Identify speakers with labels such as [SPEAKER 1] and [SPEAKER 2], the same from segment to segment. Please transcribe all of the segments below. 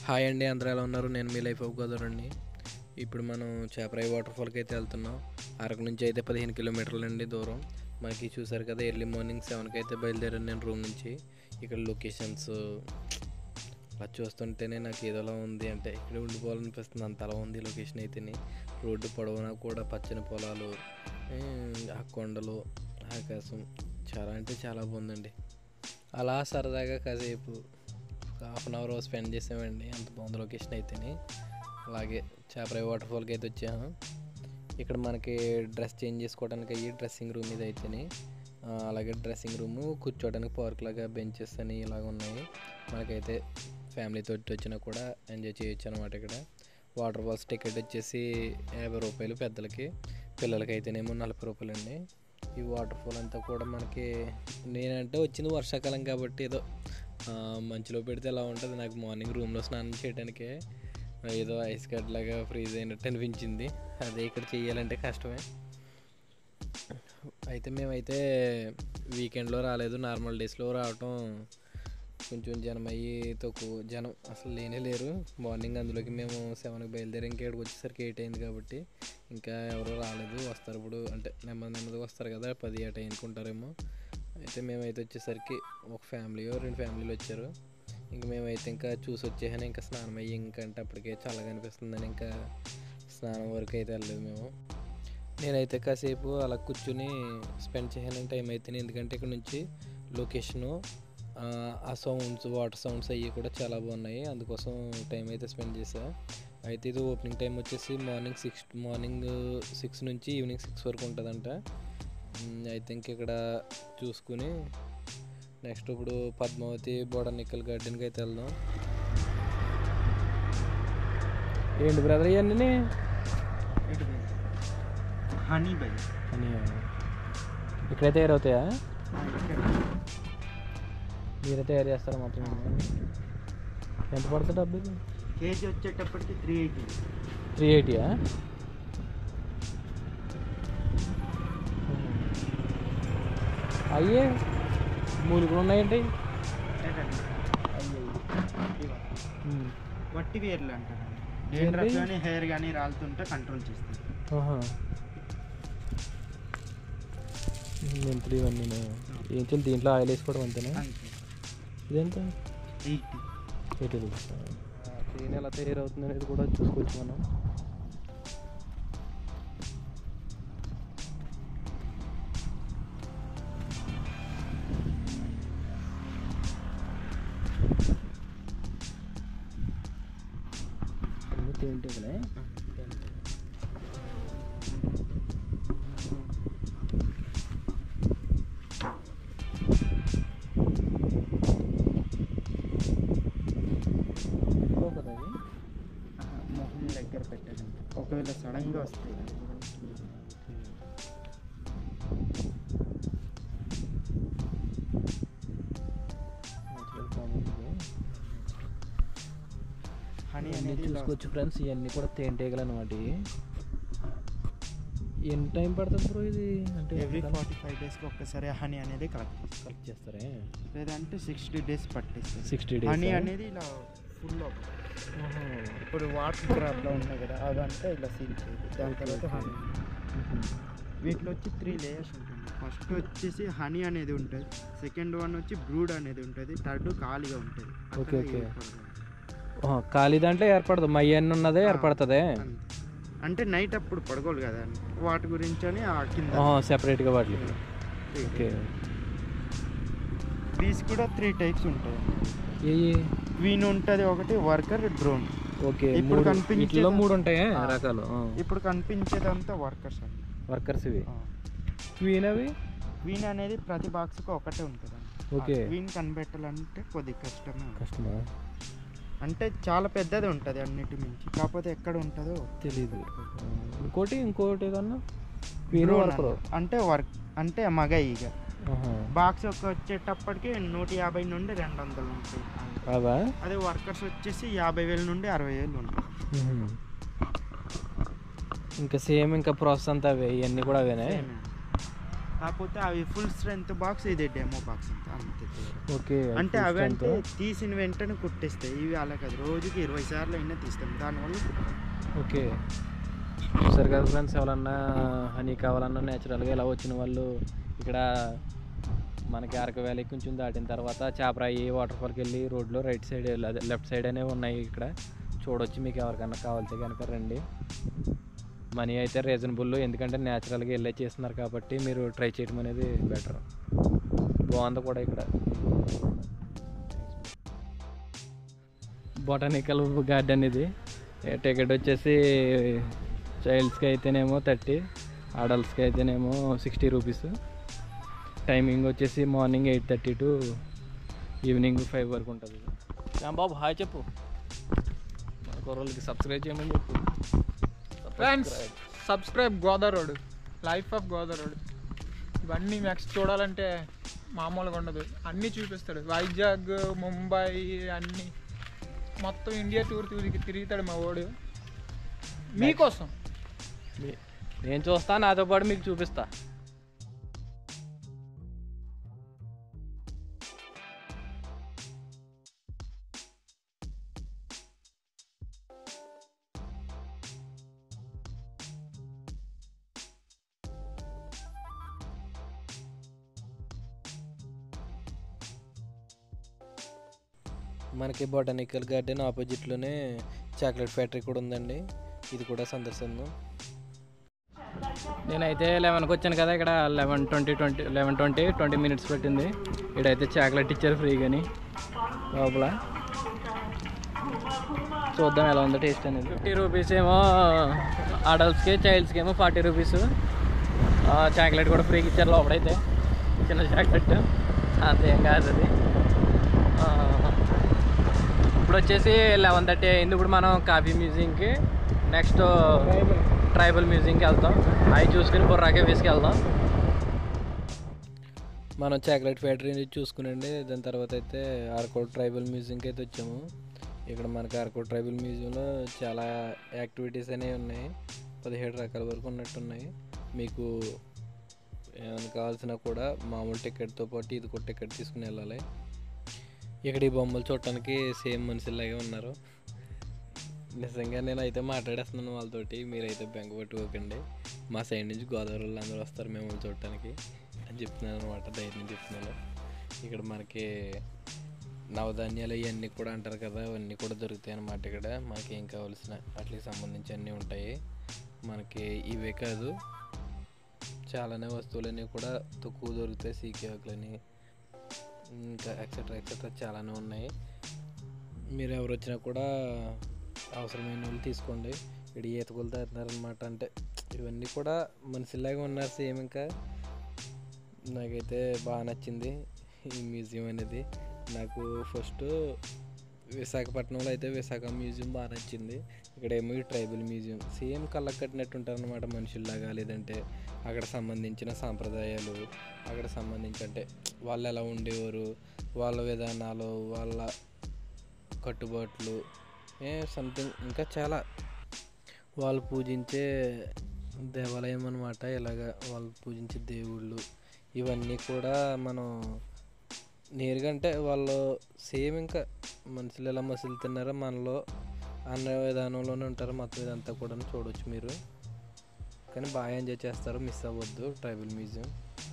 [SPEAKER 1] Hi అండి అందరూ ఎలా ఉన్నారు నేను మీ లైఫ్ ఆఫ్ గోదావరండి ఇప్పుడు మనం చేపరాయి వాటర్ ఫాల్కి అయితే వెళ్తున్నాం అరకు నుంచి అయితే పదిహేను కిలోమీటర్లు అండి దూరం మనకి చూసారు కదా ఎర్లీ మార్నింగ్ సెవెన్కి అయితే బయలుదేరాను నేను రూమ్ నుంచి ఇక్కడ లొకేషన్స్ అలా చూస్తుంటేనే నాకు ఏదోలా ఉంది అంటే ఇక్కడ ఉండిపోవాలనిపిస్తుంది అంత అలా ఉంది లొకేషన్ అయితేనే రోడ్డు పొడవునా కూడా పచ్చని పొలాలు ఏ, ఆ కొండలు ఆకాశం చాలా అంటే చాలా బాగుందండి అలా సరదాగా కాసేపు ఒక హాఫ్ అన్ అవర్ స్పెండ్ చేసామండి అంత బాగుంది లొకేషన్ అయితేనే అలాగే చేపరాయి వాటర్ ఫాల్కి అయితే వచ్చాము ఇక్కడ మనకి డ్రెస్ చేంజ్ చేసుకోవడానికి అయ్యి డ్రెస్సింగ్ రూమ్ ఇది అయితేనే ఆ, అలాగే డ్రెస్సింగ్ రూము కూర్చోవడానికి పార్క్ లాగా బెంచెస్ అని ఇలాగ ఉన్నాయి మనకైతే ఫ్యామిలీతో వచ్చినా కూడా ఎంజాయ్ చేయొచ్చు అనమాట ఇక్కడ వాటర్ ఫాల్స్ టికెట్ వచ్చేసి యాభై రూపాయలు పెద్దలకి పిల్లలకి అయితేనేమో నలభై రూపాయలు అండి ఈ వాటర్ ఫాల్ అంతా కూడా మనకి నేనంటే వచ్చింది వర్షాకాలం కాబట్టి ఏదో ఆ, మంచులో పెడితే ఎలా ఉంటుంది నాకు మార్నింగ్ రూమ్లో స్నానం చేయడానికే ఏదో ఐస్ కట్ లాగా ఫ్రీజ్ అయినట్టు అనిపించింది అదే ఇక్కడ చేయాలంటే కష్టమే అయితే మేమైతే వీకెండ్లో రాలేదు నార్మల్ డేస్లో రావటం కొంచెం జనం అయ్యి తక్కువ జనం అసలు లేనే లేరు మార్నింగ్ అందులోకి మేము సెవెన్కి బయలుదేరి ఇంకా ఇక్కడికి వచ్చేసరికి ఎయిట్ అయింది కాబట్టి ఇంకా ఎవరు రాలేదు వస్తారు ఇప్పుడు అంటే నెమ్మది నెమ్మదిగా వస్తారు కదా పది ఏట అనుకుంటారేమో అయితే మేమైతే వచ్చేసరికి ఒక ఫ్యామిలీ రెండు ఫ్యామిలీలు వచ్చారు ఇంక మేమైతే ఇంకా చూసి వచ్చేసాను ఇంకా స్నానం అయ్యి ఇంకా అంటే అప్పటికే చల్లగా అనిపిస్తుందని ఇంకా స్నానం వరకు అయితే వెళ్ళలేదు మేము నేనైతే కాసేపు అలా కూర్చుని స్పెండ్ చేయడానికి టైం అవుతుంది ఎందుకంటే ఇక్కడ నుంచి లొకేషను ఆ సౌండ్స్ వాటర్ సౌండ్స్ అవి కూడా చాలా బాగున్నాయి అందుకోసం టైం అయితే స్పెండ్ చేసా అయితే ఇది ఓపెనింగ్ టైం వచ్చేసి మార్నింగ్ సిక్స్ మార్నింగ్ సిక్స్ నుంచి ఈవినింగ్ సిక్స్ వరకు ఉంటుందంట ఐ థింక్ ఇక్కడ చూసుకుని నెక్స్ట్ ఇప్పుడు పద్మావతి బొటానికల్ గార్డెన్కి అయితే వెళ్దాం ఏంటి బ్రదర్ ఇవన్నీ
[SPEAKER 2] హనీ బై
[SPEAKER 1] అని ఇక్కడే తయారవుతాయా మీరే తయారు చేస్తారా మొత్తం ఎంత పడుతుంది డబ్బు ఇది
[SPEAKER 2] కేజీ వచ్చేటప్పటికి త్రీ ఎయిటీ
[SPEAKER 1] త్రీ ఎయిటీయా అయ్యే మూలుగులు ఉన్నాయండి ఉమ్.
[SPEAKER 2] వట్టి వేర్లు అంటారు
[SPEAKER 1] ఏంటి?
[SPEAKER 2] డేండ్రఫ్ కానీ హెయిర్ కానీ రాలుతుంటే కంట్రోల్ చేస్తుంది
[SPEAKER 1] ఆహా. మెంతులు ఇవన్నీ ఏం చేయాలి దీంట్లో ఆయిల్ వేసుకోవడం అంతేనా
[SPEAKER 2] అంతే
[SPEAKER 1] ఇదెంత
[SPEAKER 2] ఎయిటీ
[SPEAKER 1] ఎయిటీ రూపీస్ తేనె ఎలా తయారవుతుంది అనేది కూడా చూసుకోవచ్చు మనం తేనెటీగలే కదా అవి
[SPEAKER 2] మొహం దగ్గర పెట్టాలి ఒకవేళ సడన్గా వస్తాయి హనీ
[SPEAKER 1] ఇవన్నీ
[SPEAKER 2] అనేది ఇలా
[SPEAKER 1] చూసుకోవచ్చు ఫ్రెండ్స్ ఇవన్నీ కూడా తేనెటీగలు అనమాట ఇవి. ఎన్ని టైం పడుతుంది బ్రో ఇది అంటే
[SPEAKER 2] ఎవ్రీ ఫార్టీ ఫైవ్ డేస్కి ఒక్కసారి హనీ అనేది కలెక్ట్ చేస్తారు
[SPEAKER 1] కలెక్ట్ చేస్తారే
[SPEAKER 2] లేదంటే సిక్స్టీ డేస్ పట్టేస్తుంది
[SPEAKER 1] సిక్స్టీ
[SPEAKER 2] హనీ
[SPEAKER 1] డేస్
[SPEAKER 2] అనేది ఇలా ఫుల్ ఇప్పుడు వాటర్ డ్రాప్లో ఉన్నాయి కదా అదంతా ఇలా సీల్ చేయాలి దాని
[SPEAKER 1] Okay,
[SPEAKER 2] తర్వాత
[SPEAKER 1] okay.
[SPEAKER 2] హనీ వీటిలో వచ్చి త్రీ లేయర్స్ ఉంటుంది ఫస్ట్ వచ్చేసి హనీ అనేది ఉంటుంది సెకండ్ వన్ వచ్చి బ్రూడ్ అనేది ఉంటుంది థర్డ్ ఖాళీగా ఉంటుంది
[SPEAKER 1] Okay,
[SPEAKER 2] అక్కడ
[SPEAKER 1] okay.
[SPEAKER 2] ఏర్పడదు.
[SPEAKER 1] ఖాళీ దాంట్లో ఏర్పడదు మయ్య అన్ని ఉన్నదే
[SPEAKER 2] ఆ,
[SPEAKER 1] ఏర్పడుతుంది
[SPEAKER 2] అంతే. అంటే నైట్ అప్పుడు పడుకోవాలి కదా వాటి గురించి అని ఆ కింద
[SPEAKER 1] సెపరేట్గా వాటికి ఓకే
[SPEAKER 2] బీస్ కూడా త్రీ టైప్స్ ఉంటాయి
[SPEAKER 1] ఏ
[SPEAKER 2] క్వీన్ ఉంటుంది ఒకటి వర్కర్ డ్రోన్
[SPEAKER 1] ఓకే
[SPEAKER 2] ఇప్పుడు
[SPEAKER 1] మూడు
[SPEAKER 2] కనిపించేది-
[SPEAKER 1] వీటిలో మూడు ఉంటాయా
[SPEAKER 2] ఆ.
[SPEAKER 1] రకాలు
[SPEAKER 2] ఇప్పుడు కనిపించేదంతా వర్కర్స్ అండి
[SPEAKER 1] వర్కర్స్ ఇవి క్వీన్ అవి
[SPEAKER 2] క్వీన్ అనేది ప్రతి బాక్స్కి ఒకటే ఉంటుంది
[SPEAKER 1] ఓకే.
[SPEAKER 2] క్వీన్ కనిపెట్టాలంటే కొద్దిగా కష్టమే
[SPEAKER 1] కష్టమా
[SPEAKER 2] అంటే చాలా పెద్దది ఉంటుంది అన్నిటి మించి కాకపోతే ఎక్కడ ఉంటుందో
[SPEAKER 1] తెలీదు ఇంకోటి ఇంకోటి ఏదన్నా క్వీన్
[SPEAKER 2] Drone
[SPEAKER 1] వర్కర్
[SPEAKER 2] అంట. అంటే వర్క్ అంటే మగ ఈగ బాక్స్ ఒక వచ్చేటప్పటికి నూట యాభై నుండి రెండు వందలు ఉంటాయి
[SPEAKER 1] అదా
[SPEAKER 2] అదే వర్కర్స్ వచ్చేసి యాభై వేల నుండి అరవై వేలు ఉంటాయి
[SPEAKER 1] మ్మ్. ఇంకా సేమ్ ఇంకా ప్రాసెస్ అంతా అవే ఇవన్నీ కూడా అవేనే
[SPEAKER 2] Same. కాకపోతే అవి ఫుల్ స్ట్రెంత్ బాక్స్ ఇది డెమో బాక్స్ అంతే అంతే తేడా.
[SPEAKER 1] ఓకే
[SPEAKER 2] అంటే అవి అంటే తీసిన వెంటనే కుట్టేస్తాయి ఇవి అలా కాదు రోజుకి ఇరవై సార్లు అయినా తీస్తాం దానివల్ల కుట్టం.
[SPEAKER 1] ఓకే చూసారు కదా ఫ్రెండ్స్ ఎవరన్నా హనీ కావాలన్నా నేచురల్గా ఇలా వచ్చిన వాళ్ళు ఇక్కడ మనకి అరకు వ్యాలీ కొంచెం దాటిన తర్వాత చాపరాయి వాటర్ ఫాల్కి వెళ్ళి రోడ్లో రైట్ సైడ్ అదే లెఫ్ట్ సైడ్ అనేవి ఉన్నాయి ఇక్కడ చూడొచ్చు మీకు ఎవరికన్నా కావాలితే కనుక రండి మనీ అయితే రీజనబుల్ ఎందుకంటే న్యాచురల్గా వెళ్ళే చేస్తున్నారు కాబట్టి మీరు ట్రై చేయడం అనేది బెటర్ బాగుంది కూడా ఇక్కడ బొటానికల్ గార్డెన్ ఇది టికెట్ వచ్చేసి చైల్డ్స్కి అయితేనేమో థర్టీ అడల్ట్స్కి అయితేనేమో సిక్స్టీ రూపీస్ టైమింగ్ వచ్చేసి morning eight thirty to evening five వరకు ఉంటుంది బాబు హాయ్ చెప్పు మన కుర్రోళ్ళకి సబ్స్క్రైబ్ చేయమని చెప్పు
[SPEAKER 3] friends subscribe Godavari life of Godavari ఇవన్నీ నెక్స్ట్ చూడాలంటే మామూలుగా ఉండదు అన్నీ చూపిస్తాడు వైజాగ్ ముంబై అన్నీ మొత్తం ఇండియా టూర్ తిరిగి తిరుగుతాడు మా వాడు మీకోసం
[SPEAKER 1] మీ- నేను చూస్తా నాతో పాటు మీకు చూపిస్తా మనకి బొటానికల్ గార్డెన్ ఆపోజిట్లోనే చాక్లెట్ ఫ్యాక్టరీ కూడా ఉందండి ఇది కూడా సందర్శిద్దాం నేనైతే లెవెన్కి వచ్చాను కదా ఇక్కడ eleven twenty twenty eleven twenty twenty minutes పెట్టింది ఇక్కడైతే చాక్లెట్ ఇచ్చారు ఫ్రీగాని లోపల చూద్దాం ఎలా ఉందో టేస్ట్ అనేది ఫిఫ్టీ రూపీస్ ఏమో అడల్ట్స్కి చైల్డ్స్కి ఏమో ఫార్టీ రూపీస్ చాక్లెట్ కూడా ఫ్రీగా ఇచ్చారు లోపలైతే చిన్న చాక్లెట్ అంతేం కాదు అది ఆ, ఇప్పుడు వచ్చేసి లెవెన్ థర్టీ అయింది ఇప్పుడు మనం కాఫీ మ్యూజియంకి నెక్స్ట్ ట్రైబల్ మ్యూజియంకి వెళ్తాం అవి చూసుకుని బుర్రాకే వేసుకెళ్దాం మనం చాక్లెట్ ఫ్యాక్టరీ చూసుకునండి దాని తర్వాత అయితే ఆర్కోడ్ ట్రైబల్ మ్యూజియంకి అయితే వచ్చాము ఇక్కడ మనకి ఆర్కోడ్ ట్రైబల్ మ్యూజియంలో చాలా యాక్టివిటీస్ అనేవి ఉన్నాయి పదిహేడు రకాల వరకు ఉన్నట్టున్నాయి మీకు ఏమైనా కావాల్సినా కూడా మామూలు టికెట్తో పాటు ఇది కూడా టికెట్ తీసుకుని వెళ్ళాలి ఇక్కడ ఈ బొమ్మలు చూడటానికి సేమ్ మనుషుల్లాగే ఉన్నారు నిజంగా నేను అయితే మాట్లాడేస్తున్నాను వాళ్ళతోటి మీరైతే బెంగ పట్టుకోకండి మా సైడ్ నుంచి గోదావరి వాళ్ళు అందరూ వస్తారు మేము చూడటానికి అని చెప్తున్నాను అనమాట ధైర్యం చెప్తున్నాను ఇక్కడ మనకి నవధాన్యాలు ఇవన్నీ కూడా అంటారు కదా అవన్నీ కూడా దొరుకుతాయి అన్నమాట ఇక్కడ మనకి ఏం కావాల్సిన వాటికి సంబంధించి అన్నీ ఉంటాయి మనకి ఇవే కాదు చాలానే వస్తువులన్నీ కూడా తక్కువ దొరుకుతాయి సీకే ఆకులని ఇంకా ఎక్సెట్రా ఎక్సెట్రా చాలానే ఉన్నాయి మీరు ఎవరు వచ్చినా కూడా అవసరమైన వాళ్ళు తీసుకోండి ఇక్కడ ఈతకులు తాగుతున్నారనమాట అంటే ఇవన్నీ కూడా మనుషుల్లాగా ఉన్నారు సేమ్ ఇంకా నాకైతే బాగా నచ్చింది ఈ మ్యూజియం అనేది నాకు ఫస్ట్ విశాఖపట్నంలో అయితే విశాఖ మ్యూజియం బాగా నచ్చింది ఇక్కడేమో ఈ ట్రైబల్ మ్యూజియం సేమ్ కళ్ళకు కట్టినట్టు ఉంటారు అనమాట మనుషుల్లాగా లేదంటే అక్కడ సంబంధించిన సాంప్రదాయాలు అక్కడ సంబంధించి అంటే వాళ్ళు ఎలా ఉండేవారు వాళ్ళ విధానాలు వాళ్ళ కట్టుబాట్లు ఏ సంథింగ్ ఇంకా చాలా వాళ్ళు పూజించే దేవాలయం అనమాట ఇలాగ వాళ్ళు పూజించే దేవుళ్ళు ఇవన్నీ కూడా మనం నేరుగా అంటే వాళ్ళు సేమ్ ఇంకా మనుషులు ఎలా మసులు తిన్నారో మనలో అన్న విధానంలోనే ఉంటారు మొత్తం ఇదంతా కూడా చూడవచ్చు మీరు కానీ బాగా ఎంజాయ్ చేస్తారు మిస్ అవ్వద్దు ట్రైబల్ మ్యూజియం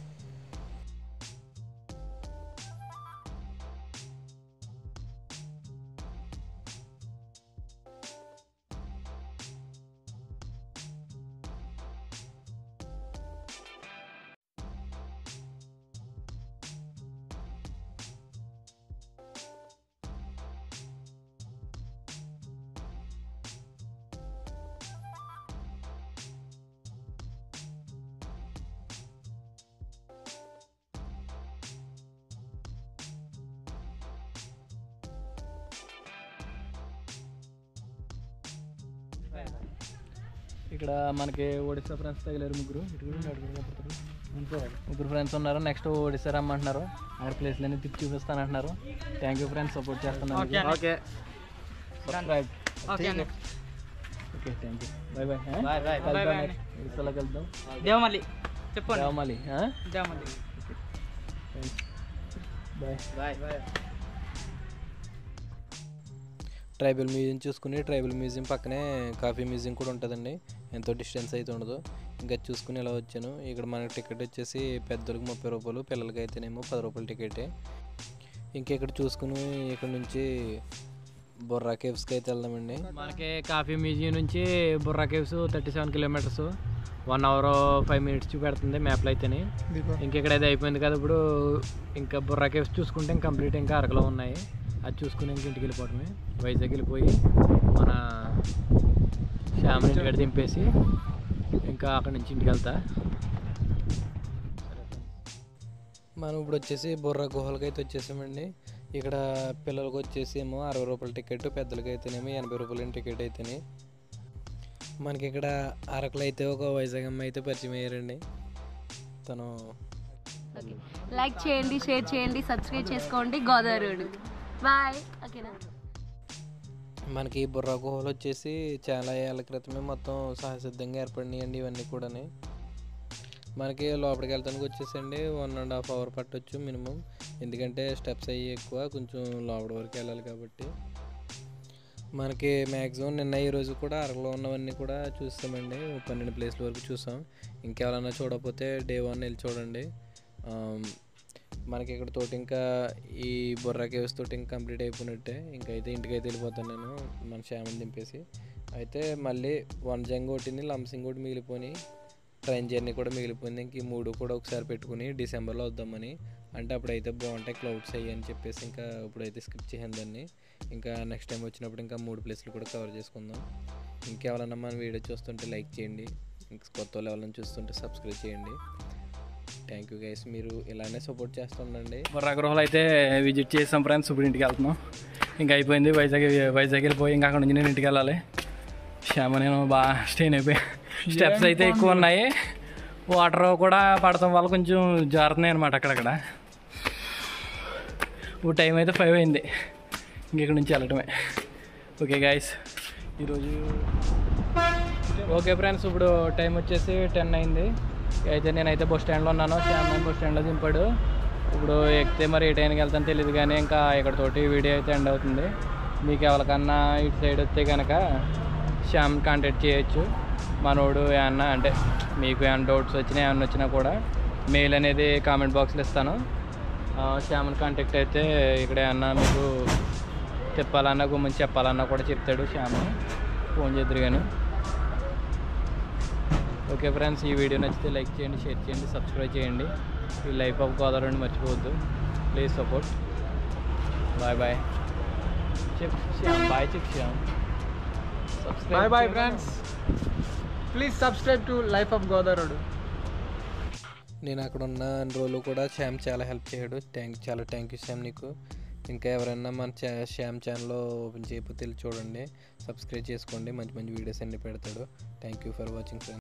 [SPEAKER 1] ఇక్కడ మనకి ఒడిస్సా ఫ్రెండ్స్ తగిలారు ముగ్గురు ఇటు కూడా అటు కూడా కనపడుతున్నారు. ముగ్గురు ఫ్రెండ్స్ ఉన్నారు నెక్స్ట్ ఒడిస్సా రమ్మంటున్నారు అక్కడ ప్లేస్లన్నీ తిప్పి చూపిస్తానంటున్నారు థ్యాంక్ యూ ఫ్రెండ్స్ సపోర్ట్ చేస్తున్నాను
[SPEAKER 3] ఓకే అన్న.
[SPEAKER 2] ఓకే
[SPEAKER 1] సబ్స్క్రైబ్
[SPEAKER 3] ఓకే అన్న.
[SPEAKER 1] Okay thank you bye bye
[SPEAKER 2] bye bye
[SPEAKER 3] Bye bye అన్న.
[SPEAKER 1] ఒడిస్సాలో కలుద్దాం
[SPEAKER 3] దేవమల్లి చెప్పండి
[SPEAKER 1] రావాలి
[SPEAKER 3] డ్యామది
[SPEAKER 1] బాయ్ ట్రైబల్ మ్యూజియం చూసుకుని ట్రైబల్ మ్యూజియం పక్కనే కాఫీ మ్యూజియం కూడా ఉంటుందండి ఎంతో డిస్టెన్స్ అయితే ఉండదు ఇంకా చూసుకుని ఇలా వచ్చాను ఇక్కడ మనకి టికెట్ వచ్చేసి పెద్దలకు ముప్పై రూపాయలు పిల్లలకి అయితేనేమో పది రూపాయల టికెటే ఇంకా ఇక్కడ చూసుకుని ఇక్కడ నుంచి బొర్రా కేవ్స్కి అయితే వెళ్దామండి మనకి కాఫీ మ్యూజియం నుంచి Borra caves thirty seven kilometres one hour five minutes చూపెడుతుంది మ్యాప్లో అయితేనే ఇంక ఇక్కడైతే అయిపోయింది కదా ఇప్పుడు ఇంకా బుర్రా కేవ్స్ చూసుకుంటే ఇంకా కంప్లీట్ ఇంకా అరకులో ఉన్నాయి అది చూసుకుని ఇంక ఇంటికి వెళ్ళిపోవటమే వైజాగ్ వెళ్ళిపోయి మన శ్యామ్ ఇంటికి దింపేసి ఇంకా అక్కడి నుంచి ఇంటికి వెళ్తా మనం ఇప్పుడు వచ్చేసి బుర్రా గుహలకి అయితే వచ్చేసామండి ఇక్కడ పిల్లలకి వచ్చేసి ఏమో అరవై రూపాయల టికెట్ పెద్దలకి అయితేనేమో ఎనభై రూపాయల టికెట్ అయితేనే మనకి ఇక్కడ అరకులో అయితే ఒక వైజాగ్ అమ్మాయి అయితే పరిచయం అయ్యారండి తను
[SPEAKER 4] ఓకే లైక్ చేయండి షేర్ చేయండి సబ్స్క్రైబ్ చేసుకోండి గోదావరి బాయ్ ఓకేనా
[SPEAKER 1] మనకి ఈ బుర్రా గుహలు వచ్చేసి చాలా ఏళ్ళ క్రితమే మొత్తం సహసిద్ధంగా ఏర్పడినాయండి ఇవన్నీ కూడాని మనకి లోపలికి వెళ్తానికి వచ్చేసండి వన్ అండ్ హాఫ్ అవర్ పట్టొచ్చు మినిమం ఎందుకంటే స్టెప్స్ అయ్యి ఎక్కువ కొంచెం లోపల వరకు వెళ్ళాలి కాబట్టి మనకి మ్యాక్సిమం నిన్న ఈ రోజు కూడా అరకులో ఉన్నవన్నీ కూడా చూస్తామండి ఓ పన్నెండు ప్లేస్ల వరకు చూసాం ఇంకెవరైనా చూడకపోతే డే వన్ వెళ్ళి చూడండి ఆమ్, మనకి ఇక్కడ తోటి ఇంకా ఈ బొర్రా కేవ్స్ తోటి ఇంకా కంప్లీట్ అయిపోయినట్టే ఇంకా అయితే ఇంటికి అయితే వెళ్ళిపోతాను నేను మన శ్యామని దింపేసి అయితే మళ్ళీ వన్ జంగ్ ఒకటిని లంసింగ్ ఒకటి మిగిలిపోయి ట్రైన్ జర్నీ కూడా మిగిలిపోయింది ఇంక ఈ మూడు కూడా ఒకసారి పెట్టుకుని డిసెంబర్లో వద్దామని అంటే అప్పుడైతే బాగుంటాయి క్లౌడ్స్ అయ్యి అని చెప్పేసి ఇంకా ఇప్పుడైతే స్కిప్ చేసాను దాన్ని ఇంకా నెక్స్ట్ టైం వచ్చినప్పుడు ఇంకా మూడు ప్లేస్లు కూడా కవర్ చేసుకుందాం ఇంకెవరన్నా మన వీడియో చూస్తుంటే లైక్ చేయండి ఇంకా కొత్త వాళ్ళు ఎవరైనా చూస్తుంటే సబ్స్క్రైబ్ చేయండి థ్యాంక్ యూ గైస్ మీరు ఇలానే సపోర్ట్ చేస్తుండండి
[SPEAKER 5] బొర్రా గృహాలు అయితే విజిట్ చేసాం ఫ్రెండ్స్ ఇప్పుడు ఇంటికి వెళ్తున్నాం ఇంకా అయిపోయింది వైజాగ్ వైజాగ్ వెళ్ళిపోయి ఇంకా అక్కడ నుంచి నేను ఇంటికి వెళ్ళాలి శ్యామ నేను బాగా స్టెయిన్ అయిపోయి స్టెప్స్ అయితే ఎక్కువ ఉన్నాయి వాటర్ కూడా పడటం వల్ల కొంచెం జారుతున్నాయి అనమాట అక్కడక్కడ ఇప్పుడు టైం అయితే ఫైవ్ అయింది ఇంక ఇక్కడ నుంచి వెళ్ళటమే ఓకే గాయస్ ఈరోజు
[SPEAKER 1] ఓకే ఫ్రెండ్స్ ఇప్పుడు టైం వచ్చేసి టెన్ అయింది అయితే నేనైతే బస్ స్టాండ్లో ఉన్నాను శ్యామ్ బస్ స్టాండ్లో దింపాడు ఇప్పుడు ఎక్కితే మరి ఏ టైంకి వెళ్తాను తెలియదు కానీ ఇంకా ఇక్కడ తోటి వీడియో అయితే ఎండ్ అవుతుంది మీకు ఎవరికన్నా ఇటు సైడ్ వస్తే కనుక శ్యామ్ కాంటాక్ట్ చేయొచ్చు మనోడు ఏమన్నా అంటే మీకు ఏమైనా డౌట్స్ వచ్చినా ఏమన్నా వచ్చినా కూడా మెయిల్ అనేది కామెంట్ బాక్స్లో ఇస్తాను ఆ, శ్యామ్ని కాంటాక్ట్ అయితే ఇక్కడ ఏమన్నా మీకు చెప్పాలన్నా గుమ్మని చెప్పాలన్నా కూడా చెప్తాడు శ్యామ్ ఫోన్ చేద్దరు కానీ ఓకే ఫ్రెండ్స్ ఈ వీడియో నచ్చితే లైక్ చేయండి షేర్ చేయండి సబ్స్క్రైబ్ చేయండి ఈ లైఫ్ ఆఫ్ గోదావరి మర్చిపోవద్దు please support bye bye chef Shyam bye chef Shyam
[SPEAKER 3] bye bye friends please subscribe to life of Godavari
[SPEAKER 1] నేను అక్కడ ఉన్న అన్ని రోజులు కూడా శ్యామ్ చాలా హెల్ప్ చేయడు థ్యాంక్ చాలా థ్యాంక్ యూ శ్యామ్ నీకు ఇంకా ఎవరైనా మన చా శ్యామ్ ఛానల్ ఓపెన్ చేయకపోతే వెళ్ళి చూడండి సబ్స్క్రైబ్ చేసుకోండి మంచి మంచి వీడియోస్ అన్ని పెడతాడు thank you for watching friends